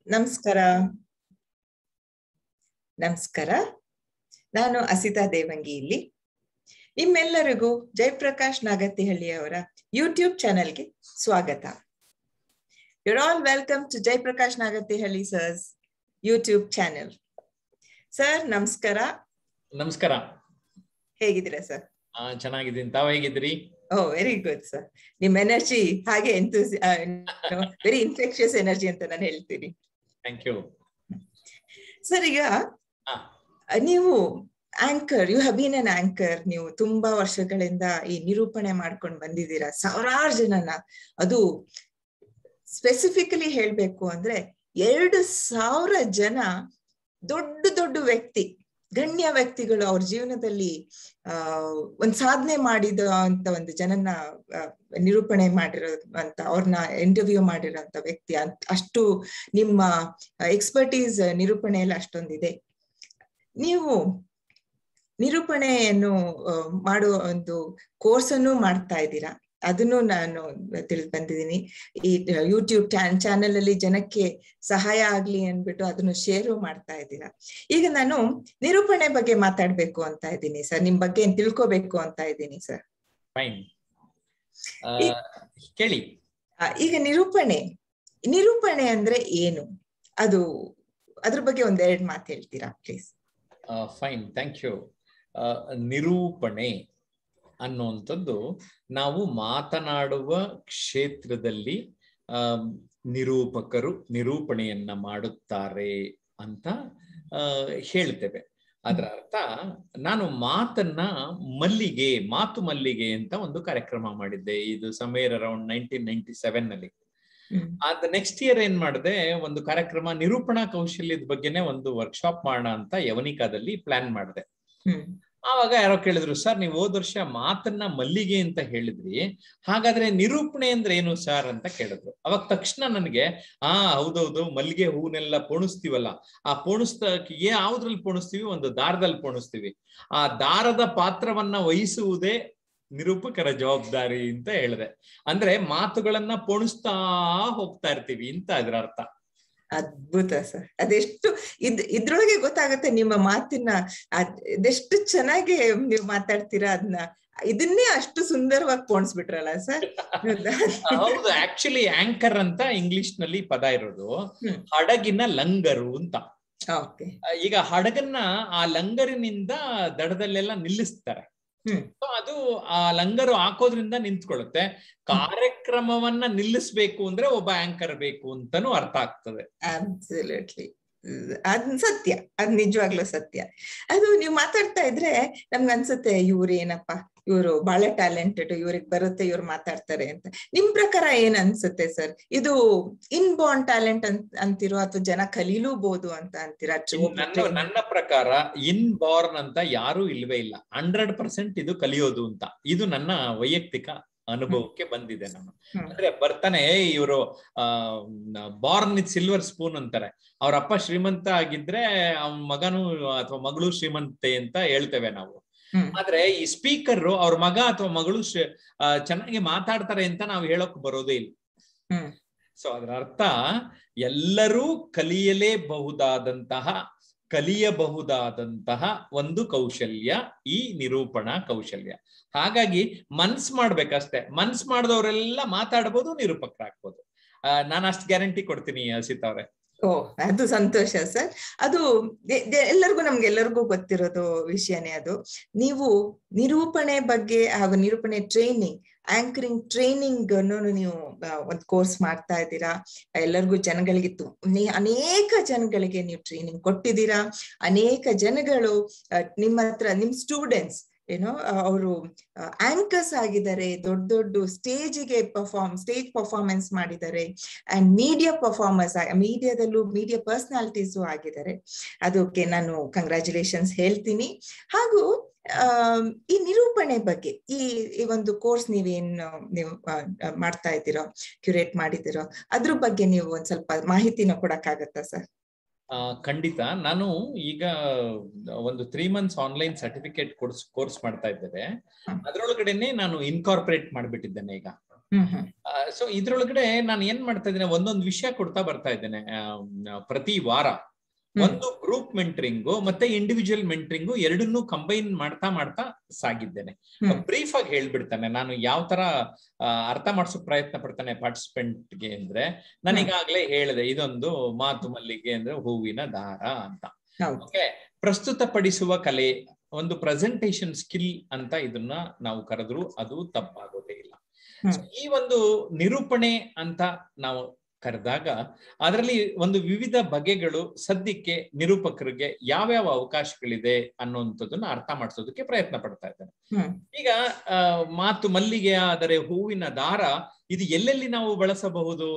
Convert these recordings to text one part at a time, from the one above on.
ನಮಸ್ಕಾರ ನಮಸ್ಕಾರ ನಾನು ಅಸಿತಾ ದೇವಂಗಿ ಇಲ್ಲಿ ನಿಮ್ಮೆಲ್ಲರಿಗೂ ಜಯಪ್ರಕಾಶ್ ನಾಗತಿಹಳ್ಳಿಯವರ ಯೂಟ್ಯೂಬ್ ಚಾನೆಲ್ಗೆ ಸ್ವಾಗತ you're all welcome to Jayaprakash Nagathihalli sir's YouTube channel sir ನಮಸ್ಕಾರ ನಮಸ್ಕಾರ ಹೇಗಿದ್ದೀರಾ ಸರ್ ಆ, ಚೆನ್ನಾಗಿದ್ದೀನಿ ತಾವ್ ಹೇಗಿದ್ದೀರಿ ಓ ವೆರಿ ಗುಡ್ ಸರ್ ನಿಮ್ ಎನರ್ಜಿ ಹಾಗೆ ಎಂತೂಸಿ ವೆರಿ ಇನ್ಫೆಕ್ಷಿಯಸ್ ಎನರ್ಜಿ ಅಂತ ನಾನು ಹೇಳ್ತೀನಿ ಥ್ಯಾಂಕ್ ಯು ಸರ್ ಈಗ ಹಾ. ನೀವು anchor you have been an anchor ನೀವು ತುಂಬಾ ವರ್ಷಗಳಿಂದ ಈ ನಿರೂಪಣೆ ಮಾಡ್ಕೊಂಡು ಬಂದಿದ್ದೀರಾ ಸಾವಿರಾರು ಜನನ ಅದು ಸ್ಪೆಸಿಫಿಕಲಿ ಹೇಳ್ಬೇಕು ಅಂದ್ರೆ ಎರಡು ಸಾವಿರ ಜನ ದೊಡ್ಡ ದೊಡ್ಡ ವ್ಯಕ್ತಿ ಗಣ್ಯ ವ್ಯಕ್ತಿಗಳು ಅವ್ರ ಜೀವನದಲ್ಲಿ ಆ ಒಂದ್ ಸಾಧನೆ ಮಾಡಿದ ಅಂತ ಒಂದು ಜನನ ಆ, ನಿರೂಪಣೆ ಮಾಡಿರೋ ಅಂತ ಅವ್ರನ್ನ ಇಂಟರ್ವ್ಯೂ ಮಾಡಿರೋಂತ ವ್ಯಕ್ತಿ ಅಂತ ಅಷ್ಟು ನಿಮ್ಮ ಎಕ್ಸ್ಪರ್ಟೀಸ್ ನಿರೂಪಣೆಯಲ್ಲಿ ಅಷ್ಟೊಂದಿದೆ ನೀವು ನಿರೂಪಣೆಯನ್ನು ಆ, ಮಾಡುವ ಒಂದು ಕೋರ್ಸ್ ಅನ್ನು ಮಾಡ್ತಾ ಇದ್ದೀರಾ ಅದನ್ನು ನಾನು ತಿಳಿದು ಬಂದಿದ್ದೀನಿ ಈ ಯೂಟ್ಯೂಬ್ ಚಾನೆಲ್ ಅಲ್ಲಿ ಜನಕ್ಕೆ ಸಹಾಯ ಆಗ್ಲಿ ಅನ್ಬಿಟ್ಟು ಅದನ್ನು ಶೇರು ಮಾಡ್ತಾ ಇದ್ದೀರಾ ಈಗ ನಾನು ನಿರೂಪಣೆ ಬಗ್ಗೆ ಮಾತಾಡ್ಬೇಕು ಅಂತ ಇದ್ದೀನಿ ಸರ್ ನಿಮ್ ಬಗ್ಗೆ ಏನ್ ತಿಳ್ಕೊಬೇಕು ಅಂತ ಇದ್ದೀನಿ ಸರ್ ಫೈನ್ ಈ- ಕೇಳಿ ಆ, ಈಗ ನಿರೂಪಣೆ ನಿರೂಪಣೆ ಅಂದ್ರೆ ಏನು ಅದು ಅದ್ರ ಬಗ್ಗೆ ಒಂದೆರಡು ಮಾತು ಹೇಳ್ತೀರಾ ಪ್ಲೀಸ್ ಫೈನ್ ಥ್ಯಾಂಕ್ ಯು ನಿರೂಪಣೆ ಅನ್ನುವಂಥದ್ದು ನಾವು ಮಾತನಾಡುವ ಕ್ಷೇತ್ರದಲ್ಲಿ ಆ, ನಿರೂಪಕರು ನಿರೂಪಣೆಯನ್ನ ಮಾಡುತ್ತಾರೆ ಅಂತ ಆ, ಹೇಳ್ತೇವೆ ಅದರ ಅರ್ಥ ನಾನು ಮಾತನ್ನ ಮಲ್ಲಿಗೆ ಮಾತು ಮಲ್ಲಿಗೆ ಅಂತ ಒಂದು ಕಾರ್ಯಕ್ರಮ ಮಾಡಿದ್ದೆ ಇದು summer around nineteen ninety seven ನಲ್ಲಿ ಅದ ನೆಕ್ಸ್ಟ್ ಇಯರ್ ಏನ್ ಮಾಡಿದೆ ಒಂದು ಕಾರ್ಯಕ್ರಮ ನಿರೂಪಣಾ ಕೌಶಲ್ಯದ ಬಗ್ಗೆನೇ ಒಂದು ವರ್ಕ್ಶಾಪ್ ಮಾಡೋಣ ಅಂತ ಯವನಿಕಾದಲ್ಲಿ ಪ್ಲಾನ್ ಮಾಡಿದೆ ಹ್ಮ್ ಆವಾಗ ಯಾರೋ ಕೇಳಿದ್ರು ಸರ್ ನೀವು ಹೋದ ವರ್ಷ ಮಾತನ್ನ ಮಲ್ಲಿಗೆ ಅಂತ ಹೇಳಿದ್ರಿ ಹಾಗಾದ್ರೆ ನಿರೂಪಣೆ ಅಂದ್ರೆ ಏನು ಸರ್ ಅಂತ ಕೇಳಿದ್ರು ಅವಾಗ ತಕ್ಷಣ ನನಗೆ ಆ ಹೌದೌದು ಮಲ್ಲಿಗೆ ಹೂನೆಲ್ಲ ಪೋಣಿಸ್ತೀವಲ್ಲ ಆ ಪೋಣಿಸ್ತ ಯಾವ್ದ್ರಲ್ಲಿ ಪೋಣಿಸ್ತೀವಿ ಒಂದು ದಾರದಲ್ಲಿ ಪೋಣಿಸ್ತೀವಿ ಆ ದಾರದ ಪಾತ್ರವನ್ನ ವಹಿಸುವುದೇ ನಿರೂಪಕರ ಜವಾಬ್ದಾರಿ ಅಂತ ಹೇಳಿದೆ ಅಂದ್ರೆ ಮಾತುಗಳನ್ನ ಪೋಣಿಸ್ತಾ ಹೋಗ್ತಾ ಇರ್ತೀವಿ ಅಂತ ಅದ್ರ ಅರ್ಥ ಅದ್ಭುತ ಸರ್ ಅದೆಷ್ಟು ಇದ್ ಇದ್ರೊಳಗೆ ಗೊತ್ತಾಗುತ್ತೆ ನಿಮ್ಮ ಮಾತಿನ ಅದ್- ಇದೆಷ್ಟು ಚೆನ್ನಾಗಿ ನೀವು ಮಾತಾಡ್ತೀರಾ ಅದನ್ನ ಇದನ್ನೇ ಅಷ್ಟು ಸುಂದರವಾಗಿ ಪೋಣಿಸ್ಬಿಟ್ರಲ್ಲ ಸರ್ ಹೌದು ಆಕ್ಚುಲಿ ಆಂಕರ್ ಅಂತ ಇಂಗ್ಲಿಷ್ ನಲ್ಲಿ ಪದ ಇರೋದು ಹ್ಮ್. ಹಡಗಿನ ಲಂಗರು ಅಂತ ಓಕೆ ಆ, ಈಗ ಹಡಗನ್ನ ಆ ಲಂಗರಿನಿಂದ ದಡದಲ್ಲೆಲ್ಲ ನಿಲ್ಲಿಸ್ತಾರೆ ಹ್ಮ್. So ಅದು ಆ ಲಂಗರು ಹಾಕೋದ್ರಿಂದ ನಿಂತ್ಕೊಳ್ಳುತ್ತೆ ಕಾರ್ಯಕ್ರಮವನ್ನ ನಿಲ್ಲಿಸ್ಬೇಕು ಅಂದ್ರೆ ಒಬ್ಬ ಆಂಕರ್ ಬೇಕು ಅಂತಾನು ಅರ್ಥ ಆಗ್ತದೆ ಅಬ್ಸಲ್ಯೂಟ್ಲಿ ಅದ್ ಸತ್ಯ ಅದ್ ನಿಜವಾಗ್ಲೂ ಸತ್ಯ ಅದು ನೀವು ಮಾತಾಡ್ತಾ ಇದ್ರೆ ನಮ್ಗೆ ಅನ್ಸುತ್ತೆ ಇವ್ರು ಏನಪ್ಪ ಇವರು ಬಹಳ ಟ್ಯಾಲೆಂಟೆಡ್ ಇವ್ರಿಗೆ ಬರುತ್ತೆ ಇವ್ರು ಮಾತಾಡ್ತಾರೆ ಅಂತ ನಿಮ್ ಪ್ರಕಾರ ಏನ್ ಅನ್ಸುತ್ತೆ ಸರ್ ಇದು ಇನ್ ಬಾರ್ನ್ ಟ್ಯಾಲೆಂಟ್ ಅಂತ ಅಂತಿರೋ ಅಥವಾ ಜನ ಕಲೀಲೂಬಹುದು ಅಂತ ಅಂತೀರಾ ಇನ್ ನನ್ನ ನನ್ನ ಪ್ರಕಾರ ಇನ್ ಬಾರ್ನ್ ಅಂತ ಯಾರು ಇಲ್ವೇ ಇಲ್ಲ ಹಂಡ್ರೆಡ್ ಪರ್ಸೆಂಟ್ ಇದು ಕಲಿಯೋದು ಅಂತ ಇದು ನನ್ನ ವೈಯಕ್ತಿಕ ಅನುಭವಕ್ಕೆ ಬಂದಿದೆ ನಾನು ಹ್ಮ್. ಅಂದ್ರೆ ಬರ್ತಾನೆ ಇವರು ಆ ಬಾರ್ನ್ ವಿತ್ ಸಿಲ್ವರ್ ಸ್ಪೂನ್ ಅಂತಾರೆ ಅವ್ರ ಅಪ್ಪ ಶ್ರೀಮಂತ ಆಗಿದ್ರೆ ಅವನ ಮಗನು ಅಥವಾ ಮಗಳು ಶ್ರೀಮಂತೆ ಅಂತ ಹೇಳ್ತೇವೆ ನಾವು ಹ್ಮ್. ಆದ್ರೆ ಈ ಸ್ಪೀಕರ್ ಅವ್ರ ಮಗ ಅಥವಾ ಮಗಳು ಶ್ರೀ- ಆ, ಚೆನ್ನಾಗಿ ಮಾತಾಡ್ತಾರೆ ಅಂತ ನಾವು ಹೇಳಕ್ ಬರೋದೇ ಇಲ್ಲ ಹ್ಮ್. ಸೊ ಅದರ ಅರ್ಥ ಎಲ್ಲರೂ ಕಲಿಯಲೇಬಹುದಾದಂತಹ ಕಲಿಯಬಹುದಾದಂತಹ ಒಂದು ಕೌಶಲ್ಯ ಈ ನಿರೂಪಣಾ ಕೌಶಲ್ಯ ಹಾಗಾಗಿ ಮನ್ಸ್ ಮಾಡ್ಬೇಕಷ್ಟೇ ಮನ್ಸ್ ಮಾಡಿದವರೆಲ್ಲ ಮಾತಾಡ್ಬೋದು ನಿರೂಪಕರಾಗ್ಬೋದು ಆ, ನಾನು ಅಷ್ಟು ಗ್ಯಾರಂಟಿ ಕೊಡ್ತೀನಿ ಅಸಿತ್ ಅವ್ರೆ ಓ ಅದು ಸಂತೋಷ ಸರ್ ಅದು ದೆ- ದೆ- ಎಲ್ಲರಿಗೂ ನಮ್ಗೆಲ್ಲರಿಗೂ ಗೊತ್ತಿರೋದು ವಿಷಯನೇ ಅದು ನೀವು ನಿರೂಪಣೆ ಬಗ್ಗೆ ಹಾಗೂ ನಿರೂಪಣೆ ಟ್ರೈನಿಂಗ್ ಆಂಕರಿಂಗ್ ಟ್ರೈನಿಂಗ್ ಅನ್ನು ನೀವು ಆ, ಒಂದ್ ಕೋರ್ಸ್ ಮಾಡ್ತಾ ಇದ್ದೀರಾ ಎಲ್ಲರಿಗೂ ಜನಗಳಿಗೆ ತು- ನೇ- ಅನೇಕ ಜನಗಳಿಗೆ ನೀವು ಟ್ರೈನಿಂಗ್ ಕೊಟ್ಟಿದ್ದೀರಾ ಅನೇಕ ಜನಗಳು ಆ, ನಿಮ್ಮ ಹತ್ರ ನಿಮ್ ಸ್ಟೂಡೆಂಟ್ಸ್ ಏನೋ ಅವರು ಆಂಕರ್ಸ್ ಆಗಿದ್ದಾರೆ ದೊಡ್ಡ ದೊಡ್ಡ ಸ್ಟೇಜಿಗೆ ಪರ್ಫಾರ್ಮ್ ಸ್ಟೇಜ್ ಪರ್ಫಾರ್ಮೆನ್ಸ್ ಮಾಡಿದ್ದಾರೆ ಅಂಡ್ ಮೀಡಿಯಾ ಪರ್ಫಾರ್ಮರ್ಸ್ ಮೀಡಿಯಾದಲ್ಲೂ ಮೀಡಿಯಾ ಪರ್ಸನಾಲಿಟೀಸು ಆಗಿದ್ದಾರೆ ಅದಕ್ಕೆ ನಾನು ಕಂಗ್ರ್ಯಾಚುಲೇಷನ್ಸ್ ಹೇಳ್ತೀನಿ ಹಾಗೂ ಆಮ್, ಈ ನಿರೂಪಣೆ ಬಗ್ಗೆ ಈ ಈ ಒಂದು ಕೋರ್ಸ್ ನೀವೇನ್ ನೀವು ಆ, ಆ, ಮಾಡ್ತಾ ಇದ್ದೀರೋ ಕ್ಯೂರೇಟ್ ಮಾಡಿದ್ದೀರೋ ಅದ್ರ ಬಗ್ಗೆ ನೀವು ಒಂದ್ ಸ್ವಲ್ಪ ಮಾಹಿತಿನ ಕೊಡಕ್ಕಾಗತ್ತಾ ಸರ್ ಆ, ಖಂಡಿತ ನಾನು ಈಗ ಒಂದು three months online certificate course course ಮಾಡ್ತಾ ಇದ್ದೇವೆ ಹ್ಮ್. ಅದರೊಳಗಡೆನೆ ನಾನು ಇನ್ಕಾರ್ಪೊರೇಟ್ ಮಾಡ್ಬಿಟ್ಟಿದ್ದೇನೆ ಈಗ ಹ್ಮ್ ಹ್ಮ್ ಸೊ ಇದ್ರೊಳಗಡೆ ನಾನು ಏನ್ ಮಾಡ್ತಾ ಇದ್ದೇನೆ ಒಂದೊಂದು ವಿಷಯ ಕೊಡ್ತಾ ಬರ್ತಾ ಇದ್ದೇನೆ ಆ, ಪ್ರತಿ ವಾರ ಹ್ಮ್. ಒಂದು ಗ್ರೂಪ್ ಮೆಂಟ್ರಿಂಗು ಮತ್ತೆ ಇಂಡಿವಿಜುವಲ್ ಮೆಂಟ್ರಿಂಗು ಎರಡನ್ನೂ ಕಂಬೈನ್ ಮಾಡ್ತಾ ಮಾಡ್ತಾ ಸಾಗಿದ್ದೇನೆ ಹ್ಮ್. ಬ್ರೀಫ್ ಆಗಿ ಹೇಳ್ಬಿಡ್ತಾನೆ ನಾನು ಯಾವ ತರ ಆ, ಅರ್ಥ ಮಾಡಿಸೋಕ್ ಪ್ರಯತ್ನ ಪಡ್ತಾನೆ participant ಗೆ ಅಂದ್ರೆ ನಾನು ಹ್ಮ್. ಈಗಾಗ್ಲೇ ಹೇಳಿದೆ ಇದೊಂದು ಮಾತು ಮಲ್ಲಿಗೆ ಅಂದ್ರೆ ಹೂವಿನ ದಾರ ಅಂತ ಹೌದು ಓಕೆ ಪ್ರಸ್ತುತಪಡಿಸುವ ಕಲೆ ಒಂದು ಪ್ರೆಸೆಂಟೇಶನ್ ಸ್ಕಿಲ್ ಅಂತ ಇದನ್ನ ನಾವು ಕರೆದ್ರು ಅದು ತಪ್ಪಾಗೋದೇ ಇಲ್ಲ ಹ್ಮ್. So, ಈ ಒಂದು ನಿರೂಪಣೆ ಅಂತ ನಾವು ಕರೆದಾಗ ಅದರಲ್ಲಿ ಒಂದು ವಿವಿಧ ಬಗೆಗಳು ಸದ್ಯಕ್ಕೆ ನಿರೂಪಕರಿಗೆ ಯಾವ್ಯಾವ ಅವಕಾಶಗಳಿದೆ ಅನ್ನುವಂಥದ್ದನ್ನ ಅರ್ಥ ಮಾಡಿಸೋದಕ್ಕೆ ಪ್ರಯತ್ನ ಪಡ್ತಾ ಇದ್ದೇನೆ ಹ್ಮ್ ಈಗ ಆ, ಮಾತು ಮಲ್ಲಿಗೆ ಆದರೆ ಹೂವಿನ ದಾರ ಇದು ಎಲ್ಲೆಲ್ಲಿ ನಾವು ಬಳಸಬಹುದು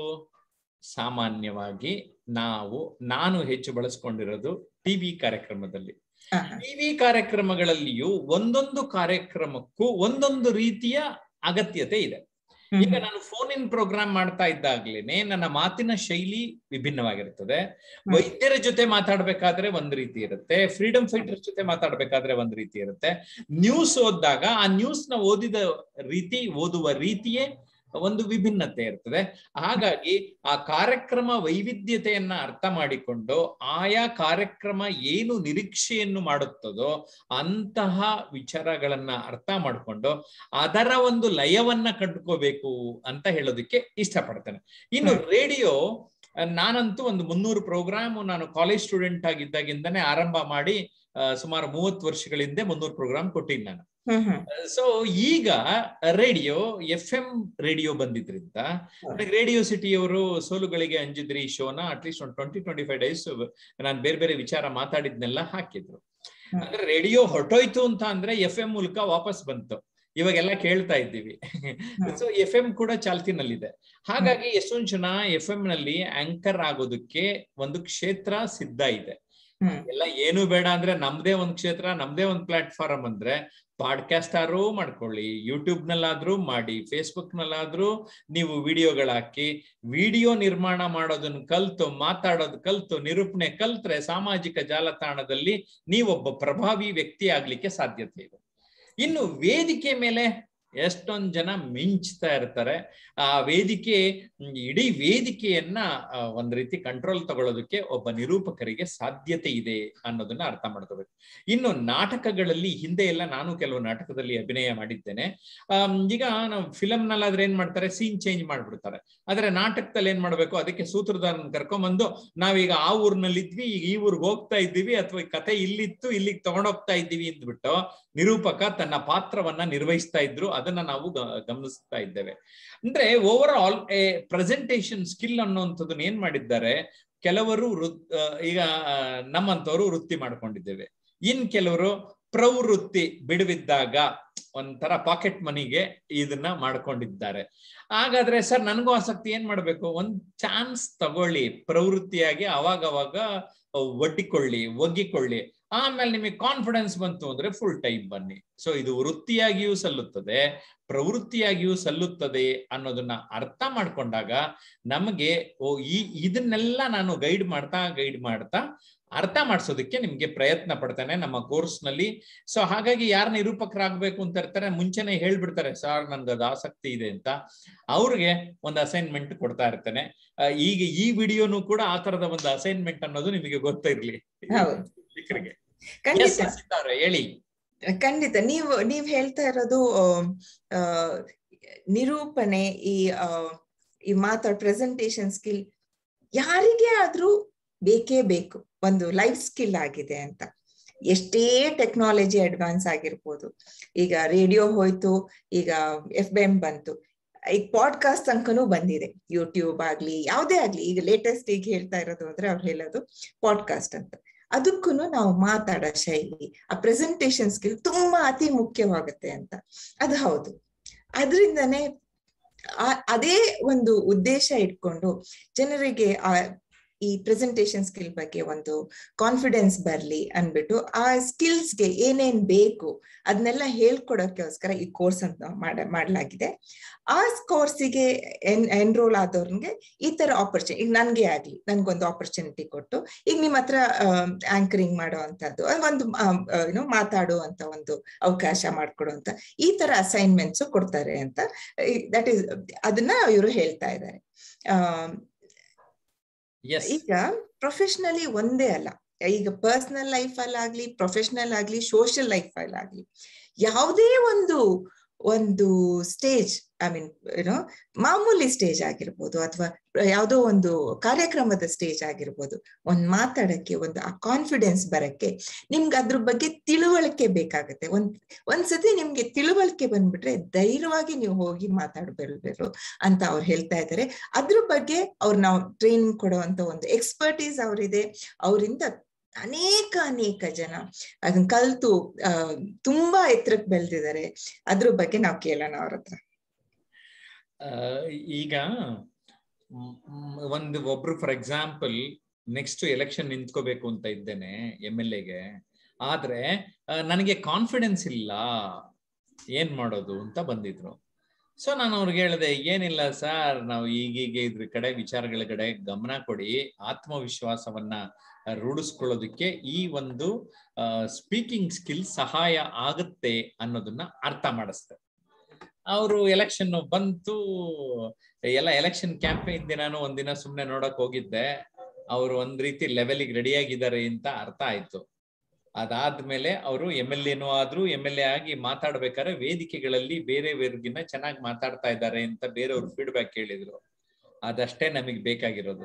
ಸಾಮಾನ್ಯವಾಗಿ ನಾವು ನಾನು ಹೆಚ್ಚು ಬಳಸ್ಕೊಂಡಿರೋದು ಟಿವಿ ಕಾರ್ಯಕ್ರಮದಲ್ಲಿ ಆಹಾ. ಟಿವಿ ಕಾರ್ಯಕ್ರಮಗಳಲ್ಲಿಯೂ ಒಂದೊಂದು ಕಾರ್ಯಕ್ರಮಕ್ಕೂ ಒಂದೊಂದು ರೀತಿಯ ಅಗತ್ಯತೆ ಇದೆ ಹ್ಮ್ ಈಗ ನಾನು ಫೋನ್ ಇನ್ ಪ್ರೋಗ್ರಾಮ್ ಮಾಡ್ತಾ ಇದ್ದಾಗ್ಲೇನೆ ನನ್ನ ಮಾತಿನ ಶೈಲಿ ವಿಭಿನ್ನವಾಗಿರುತ್ತದೆ ವೈದ್ಯರ ಜೊತೆ ಮಾತಾಡ್ಬೇಕಾದ್ರೆ ಒಂದ್ ರೀತಿ ಇರುತ್ತೆ ಫ್ರೀಡಮ್ ಫೈಟರ್ಸ್ ಜೊತೆ ಮಾತಾಡ್ಬೇಕಾದ್ರೆ ಒಂದ್ ರೀತಿ ಇರುತ್ತೆ ನ್ಯೂಸ್ ಓದಿದಾಗ ಆ ನ್ಯೂಸ್ ನ ಓದಿದ ರೀತಿ ಓದುವ ರೀತಿಯೇ ಒಂದು ವಿಭಿನ್ನತೆ ಇರ್ತದೆ ಹಾಗಾಗಿ ಆ ಕಾರ್ಯಕ್ರಮ ವೈವಿಧ್ಯತೆಯನ್ನ ಅರ್ಥ ಮಾಡಿಕೊಂಡು ಆಯಾ ಕಾರ್ಯಕ್ರಮ ಏನು ನಿರೀಕ್ಷೆಯನ್ನು ಮಾಡುತ್ತದೋ ಅಂತಹ ವಿಚಾರಗಳನ್ನ ಅರ್ಥ ಮಾಡಿಕೊಂಡು ಅದರ ಒಂದು ಲಯವನ್ನ ಕಂಡುಕೋಬೇಕು ಅಂತ ಹೇಳೋದಕ್ಕೆ ಇಷ್ಟಪಡ್ತೇನೆ ಇನ್ನು ರೇಡಿಯೋ ನಾನಂತೂ ಒಂದು ಮುನ್ನೂರು ಪ್ರೋಗ್ರಾಮ್ ನಾನು ಕಾಲೇಜ್ ಸ್ಟೂಡೆಂಟ್ ಆಗಿದ್ದಾಗಿಂದನೇ ಆರಂಭ ಮಾಡಿ ಆ, ಸುಮಾರು ಮೂವತ್ತು ವರ್ಷಗಳ ಹಿಂದೆ ಮುನ್ನೂರು ಪ್ರೋಗ್ರಾಮ್ ಕೊಟ್ಟಿನಿ ನಾನು ಹ್ಮ್ ಹ್ಮ್ ಸೊ ಈಗ ರೇಡಿಯೋ ಎಫ್ ಎಂ ರೇಡಿಯೋ ಬಂದಿದ್ರಿಂದ ನನಗೆ ರೇಡಿಯೋ ಸಿಟಿಯವರು ಸೋಲುಗಳಿಗೆ ಅಂಜಿದ್ರಿ ಶೋನ ಅಟ್ಲೀಸ್ಟ್ ಒಂದು ಟ್ವೆಂಟಿ ಟ್ವೆಂಟಿ ಫೈವ್ ಡೇಸ್ ನಾನು ಬೇರೆ ಬೇರೆ ವಿಚಾರ ಮಾತಾಡಿದ್ನೆಲ್ಲ ಹಾಕಿದ್ರು ಹ್ಮ್. ಅಂದ್ರೆ ರೇಡಿಯೋ ಹೊರಟೋಯ್ತು ಅಂತ ಅಂದ್ರೆ ಎಫ್ ಎಂ ಮೂಲಕ ವಾಪಸ್ ಬಂತು ಇವಾಗೆಲ್ಲ ಕೇಳ್ತಾ ಇದ್ದೀವಿ ಸೊ ಎಫ್ ಎಂ ಕೂಡ ಚಾಲ್ತಿನಲ್ಲಿದೆ ಹಾಗಾಗಿ ಎಷ್ಟೊಂದು ಜನ ಎಫ್ ಎಂ ನಲ್ಲಿ ಆಂಕರ್ ಆಗೋದಕ್ಕೆ ಒಂದು ಕ್ಷೇತ್ರ ಸಿದ್ಧ ಇದೆ ಹ್ಮ್ ಎಲ್ಲ ಏನು ಬೇಡ ಅಂದ್ರೆ ನಮ್ದೇ ಒಂದ್ ಕ್ಷೇತ್ರ ನಮ್ದೇ ಒಂದ್ ಪ್ಲಾಟ್ಫಾರ್ಮ್ ಅಂದ್ರೆ ಪಾಡ್ಕಾಸ್ಟ್ ಆದ್ರೂ ಮಾಡ್ಕೊಳ್ಳಿ ಯೂಟ್ಯೂಬ್ ನಲ್ಲಾದ್ರೂ ಮಾಡಿ ಫೇಸ್ಬುಕ್ ನಲ್ಲಾದ್ರೂ ನೀವು ವಿಡಿಯೋಗಳ ಹಾಕಿ ವಿಡಿಯೋ ನಿರ್ಮಾಣ ಮಾಡೋದನ್ನ ಕಲ್ತು ಮಾತಾಡೋದು ಕಲ್ತು ನಿರೂಪಣೆ ಕಲ್ತ್ರೆ ಸಾಮಾಜಿಕ ಜಾಲತಾಣದಲ್ಲಿ ನೀವೊಬ್ಬ ಪ್ರಭಾವಿ ವ್ಯಕ್ತಿ ಆಗ್ಲಿಕ್ಕೆ ಸಾಧ್ಯತೆ ಇದೆ ಇನ್ನು ವೇದಿಕೆ ಮೇಲೆ ಎಷ್ಟೊಂದ್ ಜನ ಮಿಂಚ್ತಾ ಇರ್ತಾರೆ ಆ ವೇದಿಕೆ ಹ್ಮ್, ಇಡೀ ವೇದಿಕೆಯನ್ನ ಆ, ಒಂದ್ ರೀತಿ ಕಂಟ್ರೋಲ್ ತಗೊಳ್ಳೋದಕ್ಕೆ ಒಬ್ಬ ನಿರೂಪಕರಿಗೆ ಸಾಧ್ಯತೆ ಇದೆ ಅನ್ನೋದನ್ನ ಅರ್ಥ ಮಾಡ್ಕೋಬೇಕು ಇನ್ನು ನಾಟಕಗಳಲ್ಲಿ ಹಿಂದೆ ಎಲ್ಲ ನಾನು ಕೆಲವು ನಾಟಕದಲ್ಲಿ ಅಭಿನಯ ಮಾಡಿದ್ದೇನೆ ಆಮ್, ಈಗ ನಾವು ಫಿಲಂ ನಲ್ಲಾದ್ರೆ ಏನ್ ಮಾಡ್ತಾರೆ ಸೀನ್ ಚೇಂಜ್ ಮಾಡ್ಬಿಡ್ತಾರೆ ಆದ್ರೆ ನಾಟಕದಲ್ಲಿ ಏನ್ ಮಾಡ್ಬೇಕು ಅದಕ್ಕೆ ಸೂತ್ರಧಾರನ್ ಕರ್ಕೊಂಬಂದು ನಾವೀಗ ಆ ಊರ್ನಲ್ಲಿ ಇದ್ವಿ ಈಗ ಈ ಊರ್ಗ್ ಹೋಗ್ತಾ ಇದ್ದೀವಿ ಅಥವಾ ಈ ಕತೆ ಇಲ್ಲಿತ್ತು ಇಲ್ಲಿಗೆ ತಗೊಂಡೋಗ್ತಾ ಇದ್ದೀವಿ ಅಂದ್ಬಿಟ್ಟು ನಿರೂಪಕ ತನ್ನ ಪಾತ್ರವನ್ನ ನಿರ್ವಹಿಸ್ತಾ ಇದ್ರು ಅದನ್ನ ನಾವು ಗ- ಗಮನಿಸ್ತಾ ಇದ್ದೇವೆ ಅಂದ್ರೆ overall a presentation skill ಅನ್ನುವಂಥದ್ದನ್ನ ಏನ್ ಮಾಡಿದ್ದಾರೆ ಕೆಲವರು ವೃತ್- ಆ, ಈಗ ಆ, ನಮ್ಮಂತವರು ವೃತ್ತಿ ಮಾಡ್ಕೊಂಡಿದ್ದೇವೆ ಇನ್ ಕೆಲವರು ಪ್ರವೃತ್ತಿ ಬಿಡುವಿದ್ದಾಗ ಒಂಥರ ಪಾಕೆಟ್ ಮನಿಗೆ ಇದನ್ನ ಮಾಡ್ಕೊಂಡಿದ್ದಾರೆ ಹಾಗಾದ್ರೆ ಸರ್ ನನಗೂ ಆಸಕ್ತಿ ಏನ್ ಮಾಡ್ಬೇಕು ಒಂದ್ ಚಾನ್ಸ್ ತಗೊಳ್ಳಿ ಪ್ರವೃತ್ತಿಯಾಗಿ ಅವಾಗ ಅವಾಗ ಒಡ್ಡಿಕೊಳ್ಳಿ ಒಗ್ಗಿಕೊಳ್ಳಿ ಆಮೇಲೆ ನಿಮಗೆ ಕಾನ್ಫಿಡೆನ್ಸ್ ಬಂತು ಅಂದ್ರೆ ಫುಲ್ ಟೈಮ್ ಬನ್ನಿ ಸೊ ಇದು ವೃತ್ತಿಯಾಗಿಯೂ ಸಲ್ಲುತ್ತದೆ ಪ್ರವೃತ್ತಿಯಾಗಿಯೂ ಸಲ್ಲುತ್ತದೆ ಅನ್ನೋದನ್ನ ಅರ್ಥ ಮಾಡ್ಕೊಂಡಾಗ ನಮಗೆ ಓ ಈ ಇದನ್ನೆಲ್ಲ ನಾನು ಗೈಡ್ ಮಾಡ್ತಾ ಗೈಡ್ ಮಾಡ್ತಾ ಅರ್ಥ ಮಾಡಿಸೋದಕ್ಕೆ ನಿಮ್ಗೆ ಪ್ರಯತ್ನ ಪಡ್ತಾನೆ ನಮ್ಮ ಕೋರ್ಸ್ ನಲ್ಲಿ ಸೊ ಹಾಗಾಗಿ ಯಾರು ನಿರೂಪಕರಾಗಬೇಕು ಅಂತ ಇರ್ತಾರೆ ಮುಂಚೆನೆ ಹೇಳ್ಬಿಡ್ತಾರೆ ಸರ್ ನನ್ಗೆ ಅದು ಆಸಕ್ತಿ ಇದೆ ಅಂತ ಅವ್ರಿಗೆ ಒಂದು ಅಸೈನ್ಮೆಂಟ್ ಕೊಡ್ತಾ ಇರ್ತೇನೆ ಆ, ಈಗ ಈ ವಿಡಿಯೋನು ಕೂಡ ಆ ತರದ ಒಂದು ಅಸೈನ್ಮೆಂಟ್ ಅನ್ನೋದು ನಿಮಗೆ ಗೊತ್ತಿರ್ಲಿ ಹೌದು. ಶಿಕ್ಷಕರಿಗೆ. ಖಂಡಿತ Yes, yes, ಇದ್ದಾರೆ, ಹೇಳಿ ಖಂಡಿತ ನೀವು ನೀವ್ ಹೇಳ್ತಾ ಇರೋದು ಆ, ನಿರೂಪಣೆ ಈ ಆ, ಈ ಮಾತಾಡ್ ಪ್ರೆಸೆಂಟೇಶನ್ ಸ್ಕಿಲ್ ಯಾರಿಗೇ ಆದ್ರೂ ಬೇಕೇ ಬೇಕು ಒಂದು ಲೈಫ್ ಸ್ಕಿಲ್ ಆಗಿದೆ ಅಂತ ಎಷ್ಟೇ ಟೆಕ್ನಾಲಜಿ ಅಡ್ವಾನ್ಸ್ ಆಗಿರ್ಬೋದು ಈಗ ರೇಡಿಯೋ ಹೋಯ್ತು ಈಗ ಎಫ್ ಬಿ ಎಂ ಬಂತು ಈಗ ಪಾಡ್ಕಾಸ್ಟ್ ತನಕನೂ ಬಂದಿದೆ ಯೂಟ್ಯೂಬ್ ಆಗ್ಲಿ ಯಾವುದೇ ಆಗ್ಲಿ ಈಗ ಲೇಟೆಸ್ಟ್ ಈಗ ಹೇಳ್ತಾ ಇರೋದು ಅಂದ್ರೆ ಅವ್ರು ಹೇಳೋದು ಪಾಡ್ಕಾಸ್ಟ್ ಅಂತ ಅದಕ್ಕೂ ನಾವು ಮಾತಾಡೋ ಶೈಲಿ ಆ ಪ್ರೆಸೆಂಟೇಶನ್ ಸ್ಕಿಲ್ ತುಂಬಾ ಅತಿ ಮುಖ್ಯವಾಗುತ್ತೆ ಅಂತ ಅದು ಹೌದು ಅದರಿಂದನೇ ಅದೇ ಒಂದು ಉದ್ದೇಶ ಇಟ್ಕೊಂಡು ಜನರಿಗೆ ಆ ಈ ಪ್ರೆಸೆಂಟೇಶನ್ ಸ್ಕಿಲ್ ಬಗ್ಗೆ ಒಂದು ಕಾನ್ಫಿಡೆನ್ಸ್ ಬರ್ಲಿ ಅನ್ಬಿಟ್ಟು ಆ ಸ್ಕಿಲ್ಸ್ಗೆ ಏನೇನ್ ಬೇಕು ಅದನ್ನೆಲ್ಲ ಹೇಳ್ಕೊಡೋಕ್ಕೋಸ್ಕರ ಈ ಕೋರ್ಸ್ ಅಂತ ಮಾಡ ಮಾಡಲಾಗಿದೆ ಆ ಕೋರ್ಸಿಗೆ ಎನ್ ಎನ್ರೋಲ್ ಆದವ್ರಿಗೆ ಈ ತರ ಆಪರ್ಚುನಿಟಿ ಈಗ ನನ್ಗೆ ಆಗ್ಲಿ ನನ್ಗೊಂದು ಆಪರ್ಚುನಿಟಿ ಕೊಟ್ಟು ಈಗ ನಿಮ್ಮ ಹತ್ರ ಆಂಕರಿಂಗ್ ಮಾಡೋ ಅಂತದ್ದು ಒಂದು ಏನೋ ಮಾತಾಡುವಂತ ಒಂದು ಅವಕಾಶ ಮಾಡ್ಕೊಡುವಂತ ಈ ತರ ಅಸೈನ್ಮೆಂಟ್ಸ್ ಕೊಡ್ತಾರೆ ಅಂತ ದಟ್ ಈಸ್ ಅದನ್ನ ಇವರು ಹೇಳ್ತಾ ಇದ್ದಾರೆ ಈಗ ಪ್ರೊಫೆಷನಲಿ ಒಂದೇ ಅಲ್ಲ ಈಗ ಪರ್ಸನಲ್ ಲೈಫ್ ಅಲ್ಲಾಗ್ಲಿ ಪ್ರೊಫೆಷನಲ್ ಆಗ್ಲಿ ಸೋಷಿಯಲ್ ಲೈಫ್ ಅಲ್ಲಾಗ್ಲಿ ಯಾವುದೇ ಒಂದು ಒಂದು ಸ್ಟೇಜ್ ಐ ಮೀನ್ ಏನೋ ಮಾಮೂಲಿ ಸ್ಟೇಜ್ ಆಗಿರ್ಬೋದು ಅಥವಾ ಯಾವುದೋ ಒಂದು ಕಾರ್ಯಕ್ರಮದ ಸ್ಟೇಜ್ ಆಗಿರ್ಬೋದು ಒಂದ್ ಮಾತಾಡಕ್ಕೆ ಒಂದು ಆ ಕಾನ್ಫಿಡೆನ್ಸ್ ಬರಕ್ಕೆ ನಿಮ್ಗೆ ಅದ್ರ ಬಗ್ಗೆ ತಿಳುವಳಿಕೆ ಬೇಕಾಗತ್ತೆ ಒಂದ್ ಒಂದ್ಸತಿ ನಿಮ್ಗೆ ತಿಳುವಳಿಕೆ ಬಂದ್ಬಿಟ್ರೆ ಧೈರ್ಯವಾಗಿ ನೀವು ಹೋಗಿ ಮಾತಾಡ್ಬರ್ಬೇಕು ಅಂತ ಅವ್ರು ಹೇಳ್ತಾ ಇದ್ದಾರೆ ಅದ್ರ ಬಗ್ಗೆ ಅವ್ರು ನಾವು ಟ್ರೈನಿಂಗ್ ಕೊಡುವಂತ ಒಂದು ಎಕ್ಸ್ಪರ್ಟೀಸ್ ಅವರಿದೆ ಅವರಿಂದ ಅನೇಕ ಅನೇಕ ಜನ ಅದನ್ನ ಕಲ್ತು ಅಹ್ ತುಂಬಾ ಎತ್ತರಕ್ಕೆ ಬೆಳೆದಿದ್ದಾರೆ ಅದ್ರ ಬಗ್ಗೆ ನಾವು ಕೇಳೋಣ ಅವ್ರ ಹತ್ರ ಈಗ ಒಂದು ಒಬ್ರು ಫಾರ್ ಎಕ್ಸಾಂಪಲ್ ನೆಕ್ಸ್ಟ್ ಎಲೆಕ್ಷನ್ ನಿಂತ್ಕೋಬೇಕು ಅಂತ ಇದ್ದೇನೆ ಎಮ್ ಎಲ್ ಎಗೆ ಆದ್ರೆ ನನಗೆ ಕಾನ್ಫಿಡೆನ್ಸ್ ಇಲ್ಲ ಏನ್ ಮಾಡೋದು ಅಂತ ಬಂದಿದ್ರು ಸೊ ನಾನು ಅವ್ರಿಗೆ ಹೇಳಿದೆ ಏನಿಲ್ಲ ಸರ್ ನಾವು ಈಗೀಗ ಇದ್ರ ಕಡೆ ವಿಚಾರಗಳ ಕಡೆ ಗಮನ ಕೊಡಿ ಆತ್ಮವಿಶ್ವಾಸವನ್ನ ರೂಢಿಸ್ಕೊಳ್ಳೋದಕ್ಕೆ ಈ ಒಂದು ಸ್ಪೀಕಿಂಗ್ ಸ್ಕಿಲ್ ಸಹಾಯ ಆಗುತ್ತೆ ಅನ್ನೋದನ್ನ ಅರ್ಥ ಮಾಡಿಸ್ತಾರೆ ಅವರು ಎಲೆಕ್ಷನ್ ಬಂತು ಎಲ್ಲ ಎಲೆಕ್ಷನ್ ಕ್ಯಾಂಪೇನ್ ದಿನಾನು ಒಂದಿನ ಸುಮ್ನೆ ನೋಡಕ್ ಹೋಗಿದ್ದೆ ಅವರು ಒಂದ್ ರೀತಿ ಲೆವೆಲ್ಗೆ ರೆಡಿ ಆಗಿದ್ದಾರೆ ಅಂತ ಅರ್ಥ ಆಯ್ತು ಅದಾದ್ಮೇಲೆ ಅವರು ಎಮ್ ಎಲ್ ಎನೂ ಆದ್ರೂ ಎಮ್ ಎಲ್ ಎ ಆಗಿ ಮಾತಾಡ್ಬೇಕಾದ್ರೆ ವೇದಿಕೆಗಳಲ್ಲಿ ಬೇರೆ ಬೇರೆಗಿನ್ನ ಚೆನ್ನಾಗಿ ಮಾತಾಡ್ತಾ ಇದ್ದಾರೆ ಅಂತ ಬೇರೆಯವ್ರು ಫೀಡ್ಬ್ಯಾಕ್ ಹೇಳಿದ್ರು ಅದಷ್ಟೇ ನಮಗ್ ಬೇಕಾಗಿರೋದು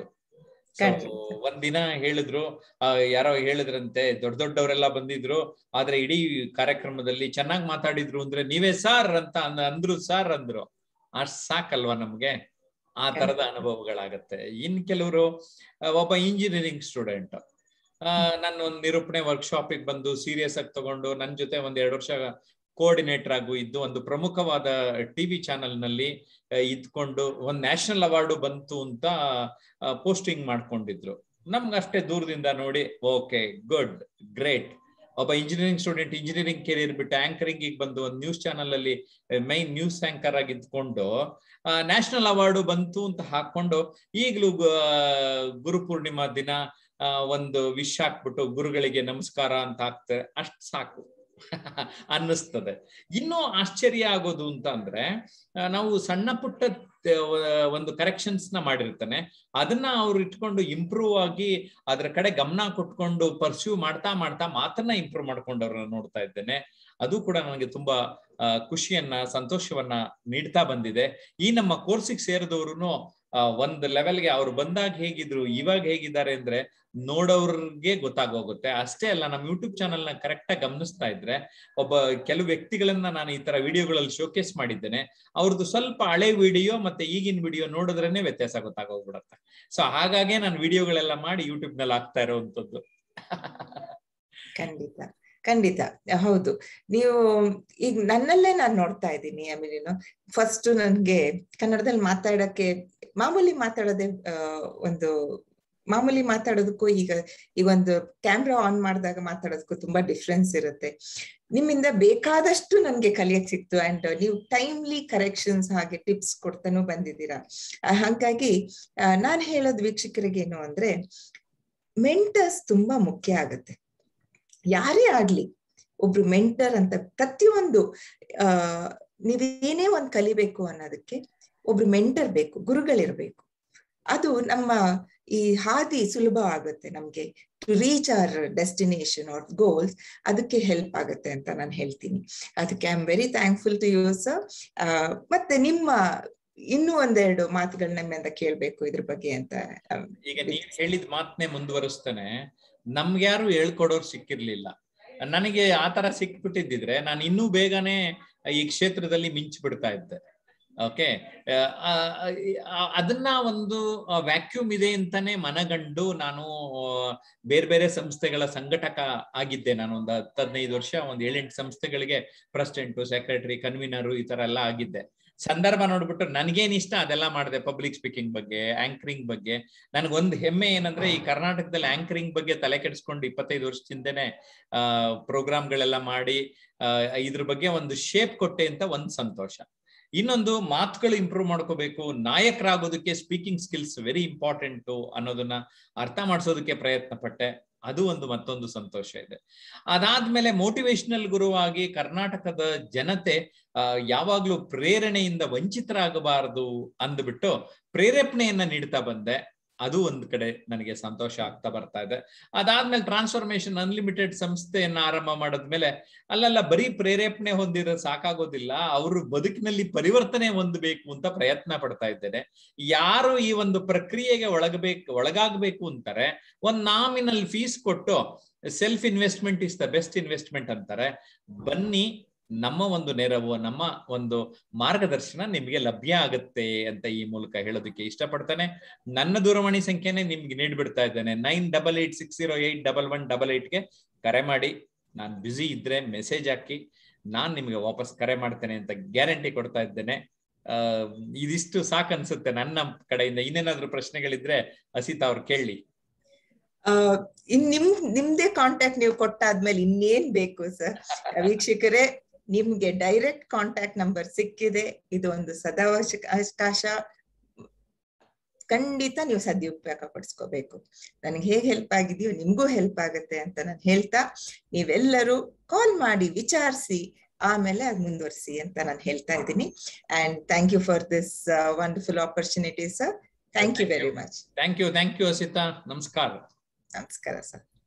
ಒಂದಿನ ಹೇಳಿದ್ರು ಯಾರೋ ಹೇಳಿದ್ರಂತೆ ದೊಡ್ಡ ದೊಡ್ಡವರೆಲ್ಲ ಬಂದಿದ್ರು ಆದ್ರೆ ಇಡೀ ಕಾರ್ಯಕ್ರಮದಲ್ಲಿ ಚೆನ್ನಾಗಿ ಮಾತಾಡಿದ್ರು ಅಂದ್ರೆ ನೀವೇ ಸಾರ್ ಅಂತ ಅಂದ್ರು ಸಾರ್ ಅಂದ್ರು ಅಷ್ಟ್ ಸಾಕಲ್ವಾ ನಮ್ಗೆ ಆ ತರದ ಅನುಭವಗಳಾಗತ್ತೆ ಇನ್ ಕೆಲವರು ಒಬ್ಬ ಇಂಜಿನಿಯರಿಂಗ್ ಸ್ಟೂಡೆಂಟ್ ನಾನು ಒಂದು ನಿರೂಪಣೆ ವರ್ಕ್ಶಾಪಿಗೆ ಬಂದು ಸೀರಿಯಸ್ ಆಗಿ ತಗೊಂಡು ನನ್ನ ಜೊತೆ ಒಂದ್ ಎರಡು ವರ್ಷ ಕೋಆರ್ಡಿನೇಟರ್ ಆಗು ಇದ್ದು ಒಂದು ಪ್ರಮುಖವಾದ ಟಿವಿ ಚಾನೆಲ್ ನಲ್ಲಿ ಇದ್ಕೊಂಡು ಒಂದ್ ನ್ಯಾಷನಲ್ ಅವಾರ್ಡು ಬಂತು ಅಂತ ಪೋಸ್ಟಿಂಗ್ ಮಾಡ್ಕೊಂಡಿದ್ರು ನಮ್ಗೆ ಅಷ್ಟೇ ದೂರದಿಂದ ನೋಡಿ ಓಕೆ ಗುಡ್ ಗ್ರೇಟ್ ಒಬ್ಬ ಇಂಜಿನಿಯರಿಂಗ್ ಸ್ಟೂಡೆಂಟ್ ಇಂಜಿನಿಯರಿಂಗ್ ಕೆರಿಯರ್ ಬಿಟ್ಟು ಆಂಕರಿಂಗ್ ಬಂದು ಒಂದು ನ್ಯೂಸ್ ಚಾನಲ್ ಅಲ್ಲಿ ಮೈನ್ ನ್ಯೂಸ್ ಆಂಕರ್ ಆಗಿ ಇದ್ಕೊಂಡು ನ್ಯಾಷನಲ್ ಅವಾರ್ಡು ಬಂತು ಅಂತ ಹಾಕೊಂಡು ಈಗಲೂ ಗುರುಪೂರ್ಣಿಮಾ ದಿನ ಒಂದು ವಿಶ್ ಹಾಕ್ಬಿಟ್ಟು ಗುರುಗಳಿಗೆ ನಮಸ್ಕಾರ ಅಂತ ಹಾಕ್ತಾರೆ ಅಷ್ಟ್ ಸಾಕು ಅನ್ನಿಸ್ತದೆ ಇನ್ನೂ ಆಶ್ಚರ್ಯ ಆಗೋದು ಅಂತ ಅಂದ್ರೆ ನಾವು ಸಣ್ಣ ಪುಟ್ಟ ಒಂದು ಕರೆಕ್ಷನ್ಸ್ ನ ಮಾಡಿರ್ತಾನೆ ಅದನ್ನ ಅವ್ರು ಇಟ್ಕೊಂಡು ಇಂಪ್ರೂವ್ ಆಗಿ ಅದ್ರ ಕಡೆ ಗಮನ ಕೊಟ್ಕೊಂಡು ಪರ್ಸ್ಯೂ ಮಾಡ್ತಾ ಮಾಡ್ತಾ ಮಾತನ್ನ ಇಂಪ್ರೂವ್ ಮಾಡ್ಕೊಂಡವ್ರನ್ನ ನೋಡ್ತಾ ಇದ್ದೇನೆ ಅದು ಕೂಡ ನನಗೆ ತುಂಬಾ ಖುಷಿಯನ್ನ ಸಂತೋಷವನ್ನ ನೀಡ್ತಾ ಬಂದಿದೆ ಈ ನಮ್ಮ ಕೋರ್ಸಿಗೆ ಸೇರಿದವರು ಒಂದ್ ಲೆವೆಲ್ಗೆ ಅವ್ರು ಬಂದಾಗ ಹೇಗಿದ್ರು ಇವಾಗ ಹೇಗಿದ್ದಾರೆ ಅಂದ್ರೆ ನೋಡೋರ್ಗೆ ಗೊತ್ತಾಗೋಗುತ್ತೆ ಅಷ್ಟೇ ಅಲ್ಲ ನಮ್ಮ ಯೂಟ್ಯೂಬ್ ಚಾನಲ್ ನ ಕರೆಕ್ಟ್ ಆಗಿ ಗಮನಿಸ್ತಾ ಇದ್ರೆ ಒಬ್ಬ ಕೆಲವು ವ್ಯಕ್ತಿಗಳನ್ನ ನಾನು ಈ ತರ ವಿಡಿಯೋಗಳಲ್ಲಿ ಶೋಕೇಸ್ ಮಾಡಿದ್ದೇನೆ ಅವ್ರದ್ದು ಸ್ವಲ್ಪ ಹಳೆ ವಿಡಿಯೋ ಮತ್ತೆ ಈಗಿನ ವಿಡಿಯೋ ನೋಡಿದ್ರೇನೆ ವ್ಯತ್ಯಾಸ ಗೊತ್ತಾಗೋಗ್ಬಿಡತ್ತೆ ಸೊ ಹಾಗಾಗಿ ನಾನು ವಿಡಿಯೋಗಳೆಲ್ಲ ಮಾಡಿ ಯೂಟ್ಯೂಬ್ ನಲ್ಲಿ ಹಾಕ್ತಾ ಇರೋವಂಥದ್ದು ಖಂಡಿತ ಖಂಡಿತ ಹೌದು ನೀವು ಈಗ ನನ್ನಲ್ಲೇ ನಾನು ನೋಡ್ತಾ ಇದ್ದೀನಿ ಐ ಮೀನ್ ಫಸ್ಟ್ ನನ್ಗೆ ಕನ್ನಡದಲ್ಲಿ ಮಾತಾಡಕ್ಕೆ ಮಾಮೂಲಿ ಮಾತಾಡೋದೇ ಒಂದು ಮಾಮೂಲಿ ಮಾತಾಡೋದಕ್ಕೂ ಈಗ ಈ ಒಂದು ಕ್ಯಾಮ್ರಾ ಆನ್ ಮಾಡಿದಾಗ ಮಾತಾಡೋದಕ್ಕೂ ತುಂಬಾ ಡಿಫ್ರೆನ್ಸ್ ಇರುತ್ತೆ ನಿಮ್ಮಿಂದ ಬೇಕಾದಷ್ಟು ನನ್ಗೆ ಕಲಿಯಕ್ ಸಿಕ್ತು ಅಂಡ್ ನೀವು ಟೈಮ್ಲಿ ಕರೆಕ್ಷನ್ಸ್ ಹಾಗೆ ಟಿಪ್ಸ್ ಕೊಡ್ತಾನೂ ಬಂದಿದ್ದೀರಾ ಹಾಗಾಗಿ ನಾನ್ ಹೇಳೋದ್ ವೀಕ್ಷಕರಿಗೇನು ಅಂದ್ರೆ ಮೆಂಟರ್ಸ್ ತುಂಬಾ ಮುಖ್ಯ ಆಗುತ್ತೆ ಯಾರೇ ಆಗ್ಲಿ ಒಬ್ರು ಮೆಂಟರ್ ಅಂತ ಪ್ರತಿಯೊಂದು ಆ ನೀವೇನೇ ಒಂದ್ ಕಲಿಬೇಕು ಅನ್ನೋದಕ್ಕೆ ಒಬ್ರು ಮೆಂಟರ್ ಬೇಕು ಗುರುಗಳಿರ್ಬೇಕು ಅದು ನಮ್ಮ ಈ ಹಾದಿ ಸುಲಭ ಆಗುತ್ತೆ ನಮ್ಗೆ to reach our destination or goals ಅದಕ್ಕೆ ಹೆಲ್ಪ್ ಆಗುತ್ತೆ ಅಂತ ನಾನು ಹೇಳ್ತೀನಿ ಅದಕ್ಕೆ I am very thankful to you sir ಮತ್ತೆ ನಿಮ್ಮ ಇನ್ನೂ ಒಂದೆರಡು ಮಾತುಗಳು ನಮ್ಮಿಂದ ಕೇಳ್ಬೇಕು ಇದ್ರ ಬಗ್ಗೆ ಅಂತ ಈಗ ನೀವ್ ಹೇಳಿದ ಮಾತನ್ನೇ ಮುಂದುವರಿಸ್ತಾನೆ ನಮ್ಗೆ ಯಾರು ಹೇಳ್ಕೊಡೋರು ಸಿಕ್ಕಿರ್ಲಿಲ್ಲ ನನಗೆ ಆತರ ಸಿಕ್ಬಿಟ್ಟಿದ್ದಿದ್ರೆ ನಾನು ಇನ್ನೂ ಬೇಗನೆ ಈ ಕ್ಷೇತ್ರದಲ್ಲಿ ಮಿಂಚು ಬಿಡ್ತಾ ಇದ್ದೆ ಓಕೆ ಅದನ್ನ ಒಂದು ವ್ಯಾಕ್ಯೂಮ್ ಇದೆ ಅಂತಾನೆ ಮನಗಂಡು ನಾನು ಬೇರೆ ಬೇರೆ ಸಂಸ್ಥೆಗಳ ಸಂಘಟಕ ಆಗಿದ್ದೆ ನಾನು ಒಂದು ಹತ್ತು ಹದಿನೈದು ವರ್ಷ ಒಂದು ಏಳೆಂಟು ಸಂಸ್ಥೆಗಳಿಗೆ ಪ್ರೆಸಿಡೆಂಟು ಸೆಕ್ರೆಟರಿ ಕನ್ವೀನರು ಈ ತರ ಎಲ್ಲ ಆಗಿದ್ದೆ ಸಂದರ್ಭ ನೋಡ್ಬಿಟ್ಟು ನನ್ಗೇನ್ ಇಷ್ಟ ಅದೆಲ್ಲ ಮಾಡಿದೆ ಪಬ್ಲಿಕ್ ಸ್ಪೀಕಿಂಗ್ ಬಗ್ಗೆ ಆಂಕರಿಂಗ್ ಬಗ್ಗೆ ನನಗೊಂದು ಹೆಮ್ಮೆ ಏನಂದ್ರೆ ಈ ಕರ್ನಾಟಕದಲ್ಲಿ ಆಂಕರಿಂಗ್ ಬಗ್ಗೆ ತಲೆ ಕೆಡಿಸ್ಕೊಂಡು ಇಪ್ಪತ್ತೈದು ವರ್ಷದಿಂದನೇ ಆ ಪ್ರೋಗ್ರಾಮ್ಗಳೆಲ್ಲ ಮಾಡಿ ಆ ಇದ್ರ ಬಗ್ಗೆ ಒಂದು ಶೇಪ್ ಕೊಟ್ಟೆ ಅಂತ ಒಂದ್ ಸಂತೋಷ ಇನ್ನೊಂದು ಮಾತುಗಳು ಇಂಪ್ರೂವ್ ಮಾಡ್ಕೋಬೇಕು ನಾಯಕರಾಗೋದಕ್ಕೆ ಸ್ಪೀಕಿಂಗ್ ಸ್ಕಿಲ್ಸ್ ವೆರಿ ಇಂಪಾರ್ಟೆಂಟ್ ಅನ್ನೋದನ್ನ ಅರ್ಥ ಮಾಡಿಸೋದಕ್ಕೆ ಪ್ರಯತ್ನ ಪಟ್ಟೆ ಅದು ಒಂದು ಮತ್ತೊಂದು ಸಂತೋಷ ಇದೆ ಅದಾದ್ಮೇಲೆ ಮೋಟಿವೇಶನಲ್ ಗುರುವಾಗಿ ಕರ್ನಾಟಕದ ಜನತೆ ಯಾವಾಗ್ಲೂ ಪ್ರೇರಣೆಯಿಂದ ವಂಚಿತರಾಗಬಾರದು ಅಂದ್ಬಿಟ್ಟು ಪ್ರೇರೇಪಣೆಯನ್ನ ನೀಡ್ತಾ ಬಂದೆ ಅದು ಒಂದ್ ಕಡೆ ನನಗೆ ಸಂತೋಷ ಆಗ್ತಾ ಬರ್ತಾ ಇದೆ ಅದಾದ್ಮೇಲೆ ಟ್ರಾನ್ಸ್ಫಾರ್ಮೇಶನ್ ಅನ್ಲಿಮಿಟೆಡ್ ಸಂಸ್ಥೆಯನ್ನ ಆರಂಭ ಮಾಡಿದ್ಮೇಲೆ ಅಲ್ಲಲ್ಲ ಬರೀ ಪ್ರೇರೇಪಣೆ ಹೊಂದಿರೋ ಸಾಕಾಗೋದಿಲ್ಲ ಅವರು ಬದುಕಿನಲ್ಲಿ ಪರಿವರ್ತನೆ ಹೊಂದಬೇಕು ಅಂತ ಪ್ರಯತ್ನ ಪಡ್ತಾ ಇದ್ದೇನೆ ಯಾರು ಈ ಒಂದು ಪ್ರಕ್ರಿಯೆಗೆ ಒಳಗಬೇಕು ಒಳಗಾಗಬೇಕು ಅಂತಾರೆ ಒಂದ್ ನಾಮಿನಲ್ ಫೀಸ್ ಕೊಟ್ಟು self investment is the best investment ಅಂತಾರೆ ಬನ್ನಿ ನಮ್ಮ ಒಂದು ನೆರವು ನಮ್ಮ ಒಂದು ಮಾರ್ಗದರ್ಶನ ನಿಮಗೆ ಲಭ್ಯ ಆಗುತ್ತೆ ಅಂತ ಈ ಮೂಲಕ ಹೇಳೋದಕ್ಕೆ ಇಷ್ಟಪಡ್ತಾನೆ ನನ್ನ ದೂರವಾಣಿ ಸಂಖ್ಯೆನೆ ನಿಮ್ಗೆ ನೀಡ್ಬಿಡ್ತಾ ಇದ್ದೇನೆ nine double eight six zero eight double one double ಏಟ್ಗೆ ಕರೆ ಮಾಡಿ ನಾನು ಬ್ಯುಸಿ ಇದ್ರೆ ಮೆಸೇಜ್ ಹಾಕಿ ನಾನ್ ನಿಮಗೆ ವಾಪಸ್ ಕರೆ ಮಾಡ್ತೇನೆ ಅಂತ ಗ್ಯಾರಂಟಿ ಕೊಡ್ತಾ ಇದ್ದೇನೆ ಅಹ್ ಇದಿಷ್ಟು ಸಾಕನ್ಸುತ್ತೆ ನನ್ನ ಕಡೆಯಿಂದ ಇನ್ನೇನಾದ್ರೂ ಪ್ರಶ್ನೆಗಳಿದ್ರೆ ಅಸಿತಾ ಅವ್ರು ಕೇಳಿ ಇನ್ ನಿಮ್ ನಿಮ್ದೇ ಕಾಂಟ್ಯಾಕ್ಟ್ ನೀವು ಕೊಟ್ಟಾದ್ಮೇಲೆ ಇನ್ನೇನ್ ಬೇಕು ಸರ್ ವೀಕ್ಷಕರೇ ನಿಮ್ಗೆ ಡೈರೆಕ್ಟ್ ಕಾಂಟ್ಯಾಕ್ಟ್ ನಂಬರ್ ಸಿಕ್ಕಿದೆ ಇದು ಒಂದು ಸದಾವಕಾಶ ಖಂಡಿತ ನೀವು ಸದುಪಯೋಗ ಪಡಿಸ್ಕೋಬೇಕು ನನಗೆ ಹೇಗೆ ಹೆಲ್ಪ್ ಆಗಿದೆಯೋ ನಿಮ್ಗೂ ಹೆಲ್ಪ್ ಆಗುತ್ತೆ ಅಂತ ನಾನು ಹೇಳ್ತಾ ನೀವೆಲ್ಲರೂ ಕಾಲ್ ಮಾಡಿ ವಿಚಾರಿಸಿ ಆಮೇಲೆ ಅದ್ ಮುಂದುವರಿಸಿ ಅಂತ ನಾನು ಹೇಳ್ತಾ ಇದ್ದೀನಿ and thank you for this wonderful opportunity sir thank you very much thank you thank you ಅಸಿತಾ ನಮಸ್ಕಾರ ನಮಸ್ಕಾರ ಸರ್